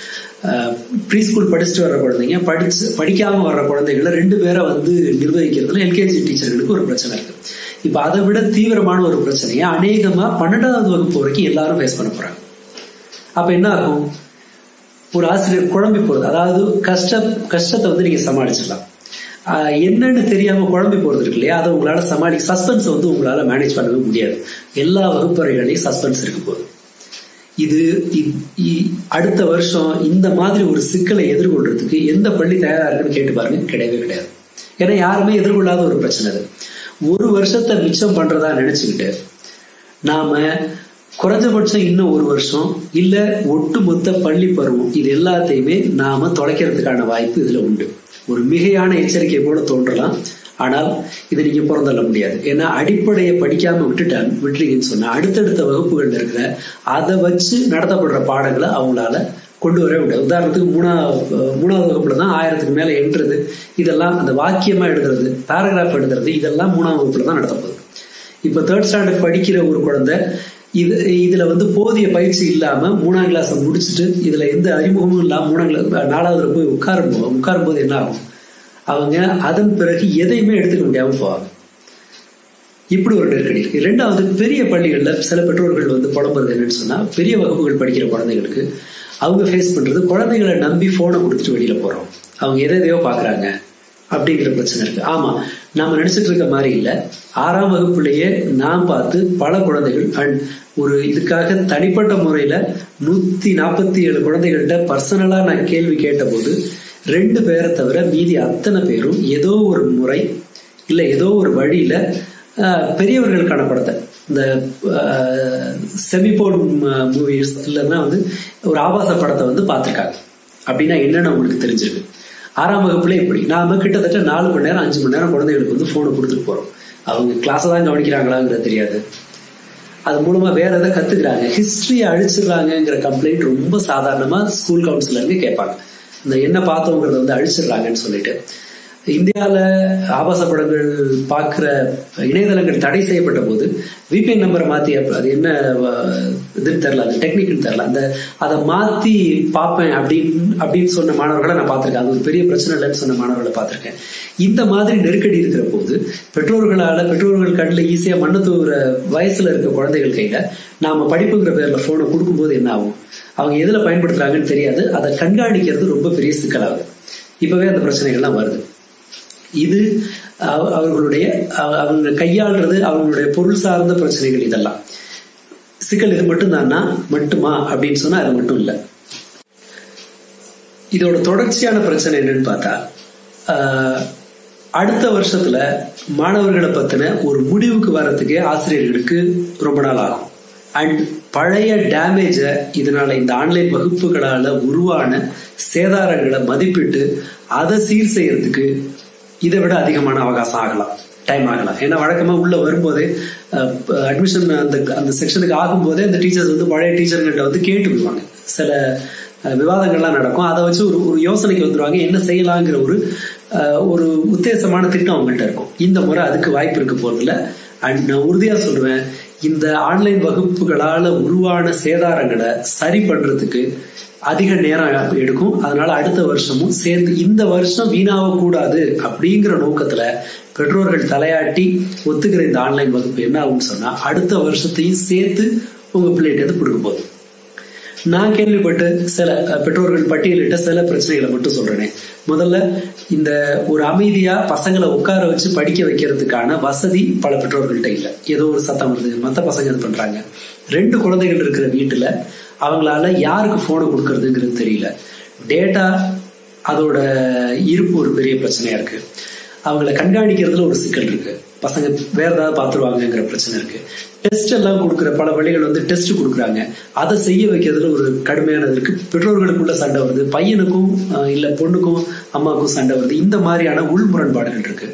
ப்ரீ ஸ்கூல் படிச்சுட்டு வர்ற குழந்தைங்க படிச்சு படிக்காம வர்ற குழந்தைகளை ரெண்டு பேரை வந்து நிர்வகிக்கிறதுல எல்கேஜி டீச்சர்களுக்கு ஒரு பிரச்சனை இருக்கு இப்ப அதை விட தீவிரமான ஒரு பிரச்சனையை அநேகமா பன்னெண்டாவது வகுப்பு வரைக்கும் எல்லாரும் ஃபேஸ் பண்ண போறாங்க அப்ப என்ன ஆகும் ஒரு ஆசிரியர் குழம்பி போறது அதாவது கஷ்ட கஷ்டத்தை வந்து நீங்க சமாளிச்சிடலாம் ஆஹ் என்னன்னு தெரியாம குழம்பி போறது இருக்கு இல்லையா அதை உங்களால சமாளி சஸ்பென்ஸ் வந்து உங்களால மேனேஜ் பண்ணவே முடியாது எல்லா வகுப்பறைகளையும் சஸ்பென்ஸ் இருக்க போகுது இது இ- இ- அடுத்த வருஷம் இந்த மாதிரி ஒரு சிக்கலை எதிர்கொள்றதுக்கு எந்த பள்ளி தயாரா இருக்குன்னு கேட்டு பாருங்க கிடையவே கிடையாது ஏன்னா யாருமே எதிர்கொள்ளாத ஒரு பிரச்சனை அது ஒரு வருஷத்தை மிச்சம் பண்றதா நினைச்சுக்கிட்டு நாம குறைஞ்சபட்சம் இன்னும் ஒரு வருஷம் இல்ல ஒட்டுமொத்த பள்ளி பருவம் இது எல்லாத்தையுமே நாம தொலைக்கிறதுக்கான வாய்ப்பு இதுல உண்டு ஒரு மிகையான எச்சரிக்கை போல தோன்றலாம் ஆனால் இதை நீங்க புறந்தள்ள முடியாது ஏன்னா அடிப்படையை படிக்காம விட்டுட்டாங்க விட்டுறீங்கன்னு சொன்னா அடுத்தடுத்த வகுப்புகள்ல இருக்கிற அதை வச்சு நடத்தப்படுற பாடங்களை அவங்களால கொண்டு வரவே முடியாது உதாரணத்துக்கு மூணாவது மூணாவது வகுப்புல தான் ஆயிரத்துக்கு மேல எழுதுறது இதெல்லாம் அந்த வாக்கியமா எழுதுறது பேராகிராஃப் எழுதுறது இதெல்லாம் மூணாவது வகுப்புல தான் நடத்தப்படுது இப்ப தேர்ட் ஸ்டாண்டர்ட் படிக்கிற ஒரு குழந்தை இது இதுல வந்து போதிய பயிற்சி இல்லாம மூணாம் கிளாஸ் முடிச்சுட்டு இதுல எந்த அறிமுகமும் இல்லாம மூணாம் கிளாஸ் நாலாவதுல போய் உட்காரும் போது உட்காரும் போது என்ன ஆகும் அவங்க அதன் பிறகு எதையுமே எடுத்துக்க முடியாம போவாங்க இப்படி ஒரு நெருக்கடி இருக்கு இரண்டாவது பெரிய பள்ளிகள்ல சில பெற்றோர்கள் வந்து புலம்புறது என்னன்னு சொன்னா பெரிய வகுப்புகள் படிக்கிற குழந்தைகளுக்கு அவங்க ஃபேஸ் பண்றது குழந்தைகளை நம்பி போனை கொடுத்துட்டு வெளியில போறோம் அவங்க எதை எதையோ பாக்குறாங்க அப்படிங்கிற பிரச்சனை இருக்கு ஆமா நாம நினைச்சிட்டு இருக்க மாதிரி இல்ல ஆறாம் வகுப்புலயே நான் பார்த்து பல குழந்தைகள் அண்ட் ஒரு இதுக்காக தனிப்பட்ட முறையில நூத்தி நாற்பத்தி ஏழு குழந்தைகள்கிட்ட பர்சனலா நான் கேள்வி கேட்டபோது ரெண்டு பேரை தவிர மீதி அத்தனை பேரும் ஏதோ ஒரு முறை இல்ல ஏதோ ஒரு வழியில ஆஹ், பெரியவர்களுக்கான படத்தை இந்த செமிபோன் மூவிஸ் இல்லைன்னா வந்து ஒரு ஆபாச படத்தை வந்து பார்த்திருக்காங்க அப்படின்னா என்னன்னு உங்களுக்கு தெரிஞ்சிருக்கு ஆறாம் வகுப்புல இப்படி நாம கிட்டத்தட்ட நாலு மணி நேரம் அஞ்சு மணி நேரம் குழந்தைகளுக்கு வந்து போனை கொடுத்துட்டு போறோம் அவங்க கிளாஸ் தான் கவனிக்கிறாங்களாங்கிறது தெரியாது அது மூலமா வேற எதை கத்துக்கிறாங்க ஹிஸ்டரியை அழிச்சிடுறாங்கிற கம்ப்ளைண்ட் ரொம்ப சாதாரணமா ஸ்கூல் கவுன்சிலருக்கு கேட்பாங்க இந்த என்ன பார்த்தவங்கிறத வந்து அழிச்சிடுறாங்கன்னு சொல்லிட்டு இந்தியால ஆபாச படங்கள் பார்க்கிற இணையதளங்கள் தடை செய்யப்பட்ட போது விபிஎன் நம்பரை மாத்தி அது என்ன இதுன்னு தெரியல அது டெக்னிக்னு தெரியல அந்த அதை மாத்தி பார்ப்பேன் அப்படின்னு அப்படின்னு சொன்ன மாணவர்களை நான் பார்த்திருக்கேன் அது ஒரு பெரிய பிரச்சனை இல்லைன்னு சொன்ன மாணவர்களை பார்த்திருக்கேன் இந்த மாதிரி நெருக்கடி இருக்கிற போது பெற்றோர்களால பெற்றோர்கள் கண்ணில் ஈஸியா மண்ணு தூவுற வயசுல இருக்க குழந்தைகள் கையில நாம படிப்புங்கிற பேர்ல போனை கொடுக்கும்போது என்ன ஆகும் அவங்க எதுல பயன்படுத்துறாங்கன்னு தெரியாது அதை கண்காணிக்கிறது ரொம்ப பெரிய சிக்கலாகுது இப்பவே அந்த பிரச்சனைகள்லாம் வருது இது அவர்களுடைய அவங்க கையாளுறது அவங்களுடைய பொருள் சார்ந்த பிரச்சனைகள் இதெல்லாம் சிக்கல் இது மட்டும் தானா மட்டுமா அப்படின்னு சொன்னா அது மட்டும் இல்லை இதோட தொடர்ச்சியான பிரச்சனை என்னன்னு பார்த்தா அடுத்த வருஷத்துல மாணவர்களை பத்தின ஒரு முடிவுக்கு வர்றதுக்கே ஆசிரியர்களுக்கு ரொம்ப நாள் ஆகும் அண்ட் பழைய டேமேஜ இதனால இந்த ஆன்லைன் வகுப்புகளால உருவான சேதாரங்களை மதிப்பிட்டு அதை சீர் செய்யறதுக்கு இதை விட அதிகமான அவகாசம் ஆகலாம் டைம் ஆகலாம் ஏன்னா வழக்கமா உள்ள வரும்போதே அட்மிஷன் அந்த அந்த செக்ஷனுக்கு ஆகும்போதே அந்த டீச்சர்ஸ் வந்து பழைய டீச்சர்கிட்ட வந்து கேட்டு விடுவாங்க சில விவாதங்கள்லாம் நடக்கும் அதை வச்சு ஒரு ஒரு யோசனைக்கு வந்துருவாங்க என்ன செய்யலாங்கிற ஒரு ஒரு உத்தேசமான திட்டம் அவங்கள்ட்ட இருக்கும் இந்த முறை அதுக்கு வாய்ப்பு இருக்க போறதில்ல அண்ட் நான் உறுதியா சொல்லுவேன் இந்த ஆன்லைன் வகுப்புகளால உருவான சேதாரங்களை சரி பண்றதுக்கு அதிக நேரம் எடுக்கும் அதனால அடுத்த வருஷமும் சேர்ந்து இந்த வருஷம் வீணாக கூடாது அப்படிங்கிற நோக்கத்துல பெற்றோர்கள் தலையாட்டி ஒத்துக்கிற இந்த ஆன்லைன் வகுப்பு என்ன ஆகும்னு சொன்னா அடுத்த வருஷத்தையும் சேர்த்து உங்க பிள்ளைகிட்ட கொடுக்க போகுது நான் கேள்விப்பட்டு சில பெற்றோர்கள் பட்டியலிட்ட சில பிரச்சனைகளை மட்டும் சொல்றேனே முதல்ல இந்த ஒரு அமைதியா பசங்களை உட்கார வச்சு படிக்க வைக்கிறதுக்கான வசதி பல பெற்றோர்கள்ட்ட இல்ல ஏதோ ஒரு சத்தம் வருது மத்த பசங்க இது பண்றாங்க ரெண்டு குழந்தைகள் இருக்கிற வீட்டுல அவங்களால யாருக்கு போனை கொடுக்கறதுங்கிறது தெரியல டேட்டா அதோட இருப்பு ஒரு பெரிய பிரச்சனையா இருக்கு அவங்கள கண்காணிக்கிறதுல ஒரு சிக்கல் இருக்கு பசங்க வேற ஏதாவது பார்த்துருவாங்கங்கிற பிரச்சனை இருக்கு டெஸ்ட் எல்லாம் கொடுக்குற பல பள்ளிகள் வந்து டெஸ்ட் கொடுக்குறாங்க அதை செய்ய வைக்கிறதுல ஒரு கடுமையானது இருக்கு பெற்றோர்களுக்குள்ள சண்டை வருது பையனுக்கும் இல்ல பொண்ணுக்கும் அம்மாவுக்கும் சண்டை வருது இந்த மாதிரியான உள் முரண்பாடுகள் இருக்கு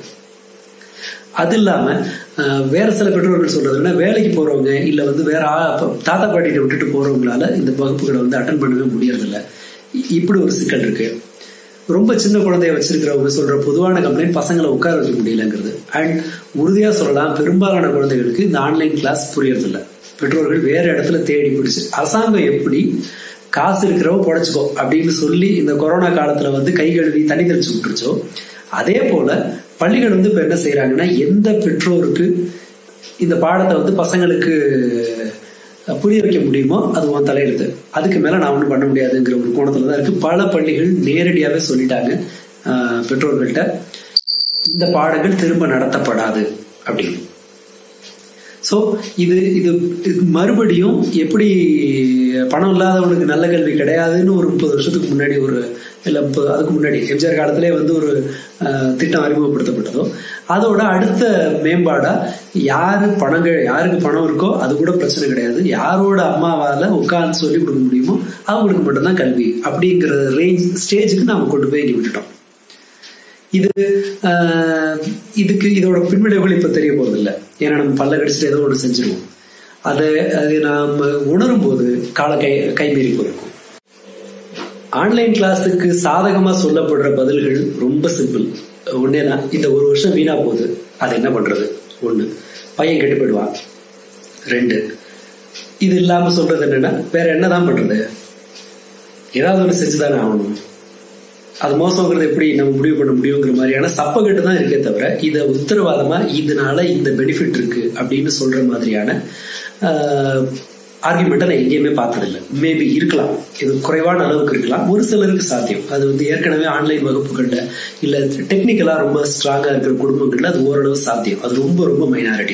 அது இல்லாம வேற சில பெற்றோர்கள் சொல்றதுன்னா வேலைக்கு போறவங்க இல்ல வந்து வேற தாத்தா பாட்டிகிட்ட விட்டுட்டு போறவங்களால இந்த வகுப்புகளை வந்து அட்டன் பண்ணவே முடியறதில்ல இப்படி ஒரு சிக்கல் இருக்கு ரொம்ப சின்ன குழந்தைய வச்சிருக்கிறவங்க சொல்ற பொதுவான கம்ப்ளைண்ட் பசங்களை உட்கார வைக்க முடியலங்கிறது அண்ட் உறுதியா சொல்லலாம் பெரும்பாலான குழந்தைகளுக்கு இந்த ஆன்லைன் கிளாஸ் புரியறதில்ல பெற்றோர்கள் வேற இடத்துல தேடி பிடிச்சு அரசாங்கம் எப்படி காசு இருக்கிறவ புடைச்சுக்கோ அப்படின்னு சொல்லி இந்த கொரோனா காலத்துல வந்து கை கழுவி தண்ணி தெளிச்சு விட்டுருச்சோ அதே போல பள்ளிகள் வந்து இப்ப என்ன செய்யறாங்கன்னா எந்த பெற்றோருக்கு இந்த பாடத்தை வந்து பசங்களுக்கு புரிய வைக்க முடியுமோ அது உன் தலையெழுத்து அதுக்கு மேல நான் ஒன்றும் பண்ண முடியாதுங்கிற ஒரு கோணத்துல தான் இருக்கு பல பள்ளிகள் நேரடியாவே சொல்லிட்டாங்க பெற்றோர்கள்ட்ட இந்த பாடங்கள் திரும்ப நடத்தப்படாது அப்படின்னு சோ இது இது மறுபடியும் எப்படி பணம் இல்லாதவனுக்கு நல்ல கல்வி கிடையாதுன்னு ஒரு முப்பது வருஷத்துக்கு முன்னாடி ஒரு இல்ல முப்பது அதுக்கு முன்னாடி எம்ஜிஆர் காலத்திலே வந்து ஒரு திட்டம் அறிமுகப்படுத்தப்பட்டதோ அதோட அடுத்த மேம்பாடா யாரு பணங்கள் யாருக்கு பணம் இருக்கோ அது கூட பிரச்சனை கிடையாது யாரோட அம்மாவால உட்கார்ந்து சொல்லி கொடுக்க முடியுமோ அவங்களுக்கு மட்டும்தான் கல்வி அப்படிங்கிற ரேஞ்ச் ஸ்டேஜுக்கு நாம கொண்டு போய் விட்டுட்டோம் இது இதுக்கு இதோட பின்விளைவுகள் இப்ப தெரிய போறது இல்லை ஏன்னா நம்ம பல்ல கடிச்சிட்டு ஏதோ ஒன்று செஞ்சிருவோம் அதை அது நாம் உணரும் போது கால கை கைமீறி போயிருக்கும் ஆன்லைன் கிளாஸுக்கு சாதகமா சொல்லப்படுற பதில்கள் ரொம்ப சிம்பிள் ஒன்னேதான் இந்த ஒரு வருஷம் வீணா போகுது அது என்ன பண்றது ஒண்ணு பையன் கெட்டு போயிடுவான் ரெண்டு இது இல்லாம சொல்றது என்னன்னா வேற என்னதான் பண்றது ஏதாவது ஒன்று செஞ்சுதானே ஆகணும் அது மோசங்கிறது எப்படி நம்ம முடிவு பண்ண முடியுங்கிற மாதிரியான சப்பகட்டு தான் இருக்கே தவிர இதை உத்தரவாதமா இதனால இந்த பெனிஃபிட் இருக்கு அப்படின்னு சொல்ற மாதிரியான ஆர்குமெண்ட்டை நான் எங்கேயுமே பார்த்ததில்லை மேபி இருக்கலாம் இது குறைவான அளவுக்கு இருக்கலாம் ஒரு சிலருக்கு சாத்தியம் அது வந்து ஏற்கனவே ஆன்லைன் வகுப்புகள்ல இல்ல டெக்னிக்கலா ரொம்ப ஸ்ட்ராங்கா இருக்கிற குடும்பங்கள்ல அது ஓரளவு சாத்தியம் அது ரொம்ப ரொம்ப மைனாரிட்டி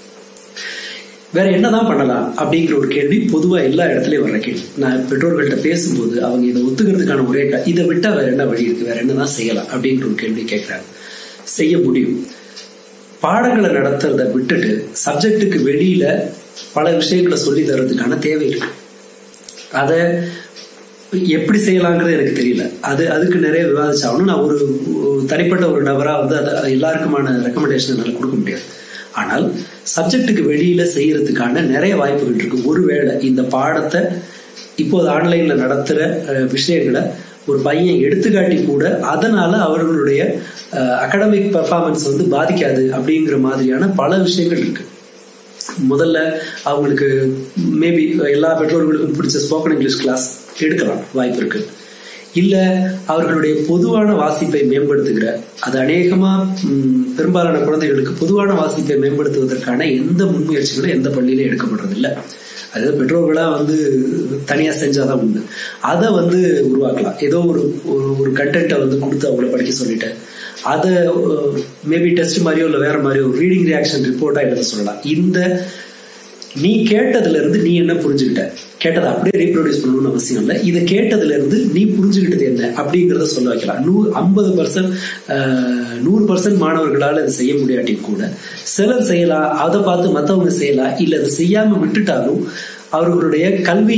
வேற என்னதான் பண்ணலாம் அப்படிங்கிற ஒரு கேள்வி பொதுவா எல்லா இடத்துலயும் வர்ற கேள்வி நான் பெற்றோர்கள்ட்ட பேசும்போது அவங்க இதை ஒத்துக்கிறதுக்கான ஒரே இதை விட்டா வேற என்ன வழி இருக்கு வேற என்னதான் செய்யலாம் அப்படிங்கிற ஒரு கேள்வி கேட்கிறாங்க செய்ய முடியும் பாடங்களை நடத்துறத விட்டுட்டு சப்ஜெக்டுக்கு வெளியில பல விஷயங்களை சொல்லி தர்றதுக்கான தேவை இருக்கு அத எப்படி செய்யலாங்கிறது எனக்கு தெரியல அது அதுக்கு நிறைய விவாதிச்சாகணும் நான் ஒரு ஒரு தனிப்பட்ட ஒரு நபரா வந்து அதை எல்லாருக்குமான ரெக்கமெண்டேஷன் என்னால் கொடுக்க முடியாது ஆனால் சப்ஜெக்டுக்கு வெளியில செய்யறதுக்கான நிறைய வாய்ப்புகள் இருக்கு ஒருவேளை இந்த பாடத்தை இப்போது ஆன்லைன்ல நடத்துற அஹ், விஷயங்களை ஒரு பையன் எடுத்துக்காட்டி கூட அதனால அவர்களுடைய அகடமிக் பெர்ஃபார்மன்ஸ் வந்து பாதிக்காது அப்படிங்கிற மாதிரியான பல விஷயங்கள் இருக்கு முதல்ல அவங்களுக்கு மேபி எல்லா பெற்றோர்களுக்கும் பிடிச்ச ஸ்போக்கன் இங்கிலீஷ் கிளாஸ் எடுக்கலாம் வாய்ப்பு இருக்கு இல்ல அவர்களுடைய பொதுவான வாசிப்பை மேம்படுத்துகிற அது அநேகமா ம், பெரும்பாலான குழந்தைகளுக்கு பொதுவான வாசிப்பை மேம்படுத்துவதற்கான எந்த முன்முயற்சிகளும் எந்த பள்ளியிலும் எடுக்கப்படுறது இல்ல அது பெற்றோர்களா வந்து தனியா செஞ்சாதான் உண்டு அதை வந்து உருவாக்கலாம் ஏதோ ஒரு ஒரு- ஒரு கண்டென்ட்டை வந்து கொடுத்து அவங்கள படிக்க சொல்லிட்டு அதை மேபி டெஸ்ட் மாதிரியோ இல்ல வேற மாதிரியோ ரீடிங் ரியாக்ஷன் ரிப்போர்ட்டா எழுத சொல்லலாம் இந்த நீ கேட்டதுல இருந்து நீ என்ன புரிஞ்சுக்கிட்ட கேட்டதை அப்படியே ரீப்ரொடியூஸ் பண்ணணும்னு அவசியம் இல்லை இதை கேட்டதுல இருந்து நீ புரிஞ்சுக்கிட்டது என்ன அப்படிங்கறத சொல்ல வைக்கலாம் நூ ஐம்பது பர்சன்ட் நூறு பர்சன்ட் மாணவர்களால் அதை செய்ய முடியாட்டி கூட சிலர் செய்யலாம் அதை பார்த்து மத்தவங்க செய்யலாம் இல்ல அதை செய்யாம விட்டுட்டாலும் அவர்களுடைய கல்வி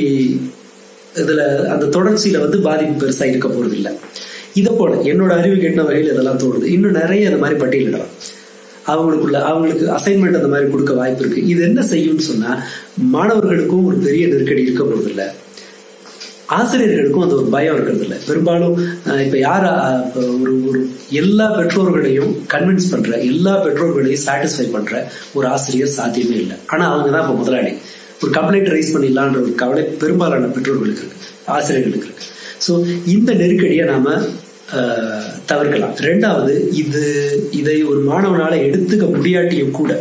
இதுல அந்த தொடர்ச்சியில வந்து பாதிப்பு பெருசா இருக்க போறது இல்ல இதை போல என்னோட அறிவு கெட்டின வகையில் இதெல்லாம் தோணுது இன்னும் நிறைய இந்த மாதிரி பட்டியலிடலாம் அவங்களுக்குள்ள அவங்களுக்கு அசைன்மெண்ட் அந்த மாதிரி கொடுக்க வாய்ப்பு இருக்கு இது என்ன செய்யும்னு சொன்னா மாணவர்களுக்கும் ஒரு பெரிய நெருக்கடி இருக்க போறது இல்ல ஆசிரியர்களுக்கும் அந்த ஒரு பயம் இருக்கிறது இல்ல பெரும்பாலும் அஹ், இப்ப யார் அஹ், இப்ப ஒரு ஒரு எல்லா பெற்றோர்களையும் கன்வின்ஸ் பண்ற எல்லா பெற்றோர்களையும் சாட்டிஸ்ஃபை பண்ற ஒரு ஆசிரியர் சாத்தியமே இல்லை ஆனா அவங்க தான் இப்ப முதலாளி ஒரு கம்ப்ளைண்ட் ரைஸ் பண்ணிடலான்ற ஒரு கவலை பெரும்பாலான பெற்றோர்களுக்கு இருக்கு ஆசிரியர்களுக்கு இருக்கு சோ இந்த நெருக்கடியை நாம அஹ், தவிர்க்கலாம் ரெண்டாவது இது இதை ஒரு மாணவனால எடுத்துக்க முடியாட்டியும் கூட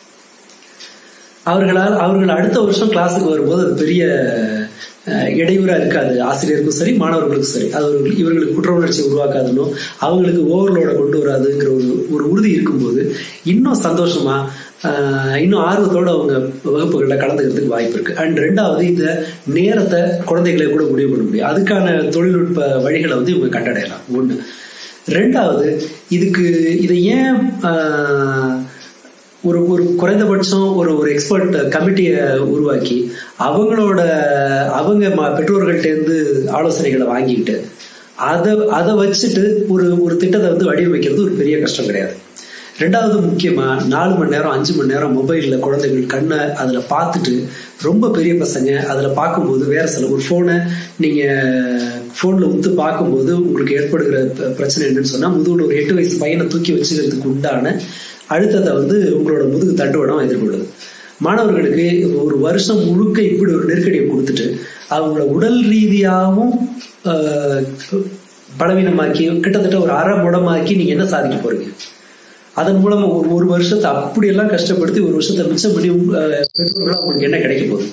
அவர்களால் அவர்கள் அடுத்த வருஷம் கிளாஸுக்கு வரும்போது அது பெரிய அஹ், இடையூறா இருக்காது ஆசிரியருக்கும் சரி மாணவர்களுக்கும் சரி அது ஒரு- இவர்களுக்கு குற்ற உணர்ச்சி உருவாக்காதுன்னு அவங்களுக்கு ஓவர்லோட கொண்டு வராதுங்கிற ஒரு ஒரு உறுதி இருக்கும்போது இன்னும் சந்தோஷமா அஹ், இன்னும் ஆர்வத்தோட அவங்க வகுப்புகளில் கலந்துக்கிறதுக்கு வாய்ப்பு இருக்கு அண்ட் ரெண்டாவது இந்த நேரத்தை குழந்தைகளை கூட முடிவு பண்ண முடியும் அதுக்கான தொழில்நுட்ப வழிகளை வந்து இவங்க கண்டடையலாம் ஒண்ணு ரெண்டாவது இதுக்கு இதை ஏன் ஆஹ், ஒரு ஒரு குறைந்தபட்சம் ஒரு ஒரு எக்ஸ்பர்ட் கமிட்டியை உருவாக்கி அவங்களோட அவங்க ம- பெற்றோர்கள்ட்ட இருந்து ஆலோசனைகளை வாங்கிக்கிட்டு அதை அதை வச்சுட்டு ஒரு ஒரு திட்டத்தை வந்து வடிவமைக்கிறது ஒரு பெரிய கஷ்டம் கிடையாது ரெண்டாவது முக்கியமா நாலு மணி நேரம் அஞ்சு மணி நேரம் மொபைல்ல குழந்தைகள் கண்ணை அதுல பார்த்துட்டு ரொம்ப பெரிய பசங்க அதுல பார்க்கும்போது வேற சில ஒரு போனை நீங்க போன்ல உத்து பார்க்கும்போது உங்களுக்கு ஏற்படுகிற ப- பிரச்சனை என்னன்னு சொன்னா முதுகுல ஒரு எட்டு வயசு பையனை தூக்கி வச்சுக்கிறதுக்கு உண்டான அழுத்தத்தை வந்து உங்களோட முதுகு தண்டுவடம் எதிர்கொள்ளுது மாணவர்களுக்கு ஒரு வருஷம் முழுக்க இப்படி ஒரு நெருக்கடியை கொடுத்துட்டு அவங்கள உடல் ரீதியாகவும் ஆஹ், பலவீனமாக்கி கிட்டத்தட்ட ஒரு அரை முடமாக்கி நீங்க என்ன சாதிக்க போறீங்க அதன் மூலமா ஒரு ஒரு வருஷத்தை அப்படியெல்லாம் கஷ்டப்படுத்தி ஒரு வருஷத்தை மிச்சம் பண்ணி உங்க, ஆஹ், பெற்றோர்களா உங்களுக்கு என்ன கிடைக்க போகுது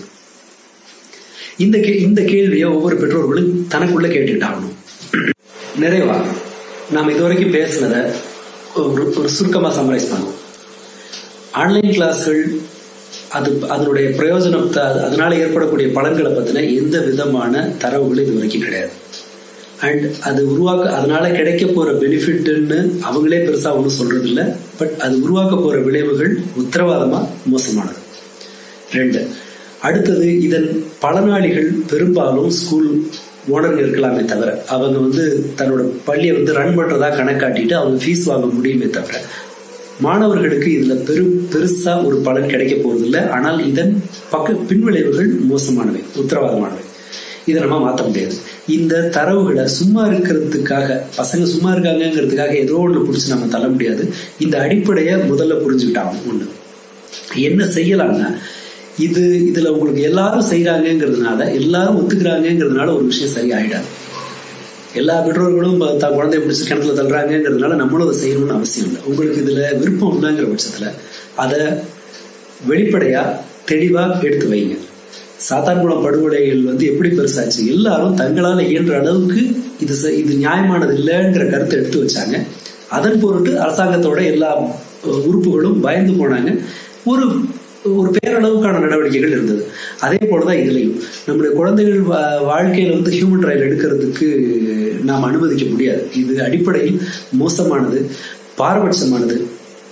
இந்த கே இந்த கேள்வியை ஒவ்வொரு பெற்றோர்களும் தனக்குள்ள கேட்டுக்கிட்டாகணும் நிறைவா நாம் இதுவரைக்கும் பேசுனத ஒரு ஒரு சுருக்கமா சம்மரைஸ் பண்ணுவோம் ஆன்லைன் கிளாஸ்கள் அது அதனுடைய பிரயோஜனத்தை அது- அதனால ஏற்படக்கூடிய பலன்களை பத்தின எந்த விதமான தரவுகளும் இது வரைக்கும் கிடையாது அண்ட் அது உருவாக்க அதனால கிடைக்க போற பெனிஃபிட்னு அவங்களே பெருசா ஒன்றும் சொல்றது இல்ல பட் அது உருவாக்க போற விளைவுகள் உத்தரவாதமா மோசமானது ரெண்டு அடுத்தது இதன் பலனாளிகள் பெரும்பாலும் ஸ்கூல் ஓனர்கள் இருக்கலாமே தவிர அவங்க வந்து தன்னோட பள்ளியை வந்து ரன் பண்றதா கணக்காட்டிட்டு அவங்க ஃபீஸ் வாங்க முடியுமே தவிர மாணவர்களுக்கு இதுல பெரு பெருசா ஒரு பலன் கிடைக்க போறது இல்லை ஆனால் இதன் பக்க பின்விளைவுகள் மோசமானவை உத்தரவாதமானவை இதை நம்ம மாத்த முடியாது இந்த தரவுகளை சும்மா இருக்கிறதுக்காக பசங்க சும்மா இருக்காங்கங்கிறதுக்காக ஏதோ ஒண்ணு புடிச்சு நம்ம தள்ள முடியாது இந்த அடிப்படையை முதல்ல புரிஞ்சுக்கிட்டாங்க ஒண்ணு என்ன செய்யலாம்னா இது இதுல உங்களுக்கு எல்லாரும் செய்யறாங்கிறதுனால எல்லாரும் ஒத்துக்கிறாங்கிறதுனால ஒரு விஷயம் சரியாயிடாது எல்லா பெற்றோர்களும் ப- தான் குழந்தைய பிடிச்சி கிணத்துல தள்ளுறாங்கிறதுனால நம்மளும் அதை செய்யணும்னு அவசியம் இல்லை உங்களுக்கு இதுல விருப்பம் இல்லைங்கிற பட்சத்துல அதை வெளிப்படையா தெளிவா எடுத்து வைங்க சாத்தான்குளம் படுகொலைகள் வந்து எப்படி பெருசாச்சு எல்லாரும் தங்களால இயன்ற அளவுக்கு இது ச- இது நியாயமானது இல்லைங்கிற கருத்தை எடுத்து வச்சாங்க அதன் பொருட்டு அரசாங்கத்தோட எல்லா அஹ், உறுப்புகளும் பயந்து போனாங்க ஒரு ஒரு பேரளவுக்கான நடவடிக்கைகள் இருந்தது அதே போலதான் இதுலயும் நம்முடைய குழந்தைகள் வா- வாழ்க்கையில வந்து ஹியூமன் ட்ரையல் எடுக்கிறதுக்கு நாம் அனுமதிக்க முடியாது இது அடிப்படையில் மோசமானது பாரபட்சமானது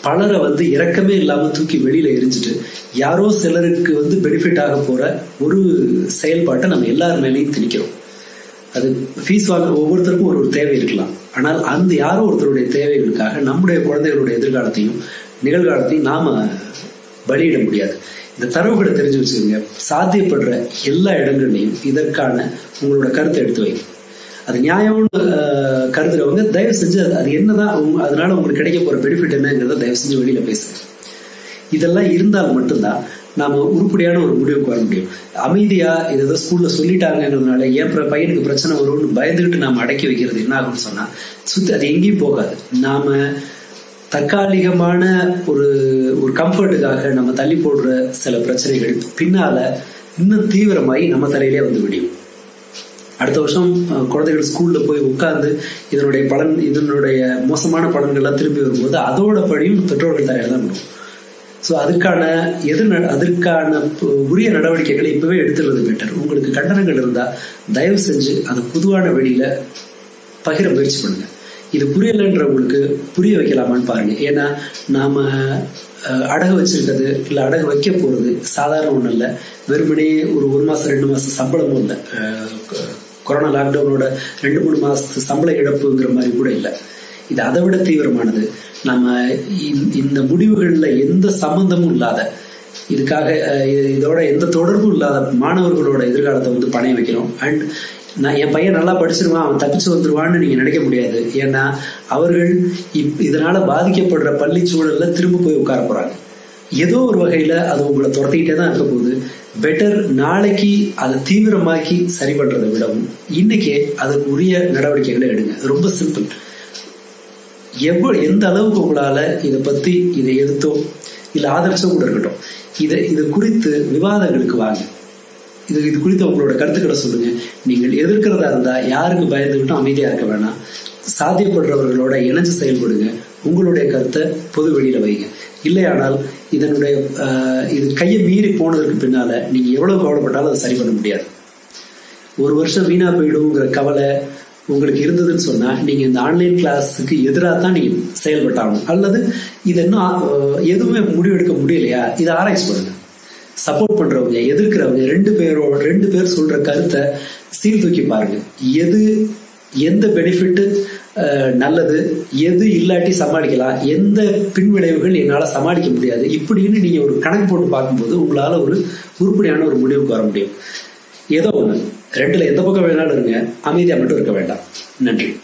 பலரை வந்து இறக்கமே இல்லாம தூக்கி வெளியில எரிஞ்சிட்டு யாரோ சிலருக்கு வந்து பெனிஃபிட் ஆக போற ஒரு செயல்பாட்டை நம்ம எல்லார் மேலேயும் திணிக்கிறோம் அது ஃபீஸ் வாங்க ஒவ்வொருத்தருக்கும் ஒரு ஒரு தேவை இருக்கலாம் ஆனால் அந்த யாரோ ஒருத்தருடைய தேவைகளுக்காக நம்முடைய குழந்தைகளுடைய எதிர்காலத்தையும் நிகழ்காலத்தையும் நாம பலியிட முடியாது இந்த தரவுகளை தெரிஞ்சு வச்சுக்கோங்க சாத்தியப்படுற எல்லா இடங்கள்லையும் இதற்கான உங்களோட கருத்தை எடுத்து வைங்க அது நியாயம்னு அஹ், கருதுறவங்க தயவு செஞ்சு அது- அது என்னதான் உங்க- அதனால உங்களுக்கு கிடைக்க போற பெனிஃபிட் என்னங்கிறத தயவு செஞ்சு வெளியில பேசுங்க இதெல்லாம் இருந்தால் மட்டும்தான் நாம உருப்படியான ஒரு முடிவுக்கு வர முடியும் அமைதியா இது ஏதோ ஸ்கூல்ல சொல்லிட்டாங்கிறதுனால என் பிர- பையனுக்கு பிரச்சனை வரும்னு பயந்துகிட்டு நாம அடக்கி வைக்கிறது என்ன ஆகும்னு சொன்னா சுத்தி அது எங்கேயும் போகாது நாம தற்காலிகமான ஒரு ஒரு கம்ஃபர்ட்டுக்காக நம்ம தள்ளி போடுற சில பிரச்சனைகள் பின்னால இன்னும் தீவிரமாகி நம்ம தலையிலே வந்து விடியும் அடுத்த வருஷம் அஹ், குழந்தைகள் ஸ்கூல்ல போய் உட்கார்ந்து இதனுடைய பலன் இதனுடைய மோசமான பலன்கள்லாம் திரும்பி வரும்போது அதோட படியும் பெற்றோர்கள் தயார் தான் பண்ணும் ஸோ அதுக்கான எது நட- அதற்கான பு- உரிய நடவடிக்கைகளை இப்பவே எடுத்துறது பெட்டர் உங்களுக்கு கண்டனங்கள் இருந்தா தயவு செஞ்சு அது பொதுவான வெளியில பகிர முயற்சி பண்ணுங்க இது புரியலைன்றவங்களுக்கு புரிய வைக்கலாமான்னு பாருங்க ஏன்னா நாம அஹ், அடகு வச்சிருக்கிறது இல்ல அடகு வைக்க போறது சாதாரண ஒண்ணும் இல்ல வெறுமனே ஒரு ஒரு மாசம் ரெண்டு மாசம் சம்பளமும் இல்ல அஹ், கொ- கொரோனா லாக்டவுனோட ரெண்டு மூணு மாசத்து சம்பள இழப்புங்கிற மாதிரி கூட இல்ல இது அதை விட தீவிரமானது நம்ம இந்த- இந்த முடிவுகள்ல எந்த சம்பந்தமும் இல்லாத இதுக்காக அஹ், இது- இதோட எந்த தொடர்பும் இல்லாத மாணவர்களோட எதிர்காலத்தை வந்து பணைய வைக்கிறோம் அண்ட் நான் என் பையன் நல்லா படிச்சிருவான் அவன் தப்பிச்சு வந்துருவான்னு நீங்க நினைக்க முடியாது ஏன்னா அவர்கள் இப் இதனால பாதிக்கப்படுற பள்ளி சூழல்ல திரும்ப போய் உட்கார போறாங்க ஏதோ ஒரு வகையில அது உங்களை துரத்திக்கிட்டே தான் இருக்க போகுது பெட்டர் நாளைக்கு அதை தீவிரமாக்கி சரி பண்றதை விடவும் இன்னைக்கே அதற்கு உரிய நடவடிக்கைகளை எடுங்க அது ரொம்ப சிம்பிள் எவ்வளவு எந்த அளவுக்கு உங்களால இதை பத்தி இதை எதிர்த்தோ இல்ல ஆதரிச்சோ கூட இருக்கட்டும் இதை இது குறித்து விவாதங்களுக்கு வாங்க இது இது குறித்து உங்களோட கருத்துக்களை சொல்லுங்க நீங்கள் எதிர்க்கிறதா இருந்தா யாருக்கு பயந்துகிட்டும் அமைதியா இருக்க வேணாம் சாத்தியப்படுறவர்களோட இணைஞ்சு செயல்படுங்க உங்களுடைய கருத்தை பொது வெளியில வைங்க இல்லையானால் இதனுடைய ஆஹ், இது கையை மீறி போனதற்கு பின்னால நீங்க எவ்வளவு கவலைப்பட்டாலும் அதை சரி பண்ண முடியாது ஒரு வருஷம் வீணா போயிடுங்கிற கவலை உங்களுக்கு இருந்ததுன்னு சொன்னா நீங்க இந்த ஆன்லைன் கிளாஸுக்கு எதிராக தான் நீங்க செயல்பட்டாகணும் அல்லது இது இன்னும் ஆஹ், எதுவுமே முடிவெடுக்க முடியலையா இதை ஆராய்ச்சி பண்ணுங்க சப்போர்ட் பண்றவங்க எதிர்க்கிறவங்க ரெண்டு பேரோட ரெண்டு பேர் சொல்ற கருத்தை சீர்தூக்கி பாருங்க எது எந்த பெனிஃபிட் நல்லது எது இல்லாட்டி சமாளிக்கலாம் எந்த பின்விளைவுகள் என்னால சமாளிக்க முடியாது இப்படின்னு நீங்க ஒரு கணக்கு போட்டு பார்க்கும்போது உங்களால ஒரு உருப்படியான ஒரு முடிவுக்கு வர முடியும் ஏதோ ஒண்ணு ரெண்டுல எந்த பக்கம் வேணாலும் இருங்க அமைதியா மட்டும் இருக்க வேண்டாம் நன்றி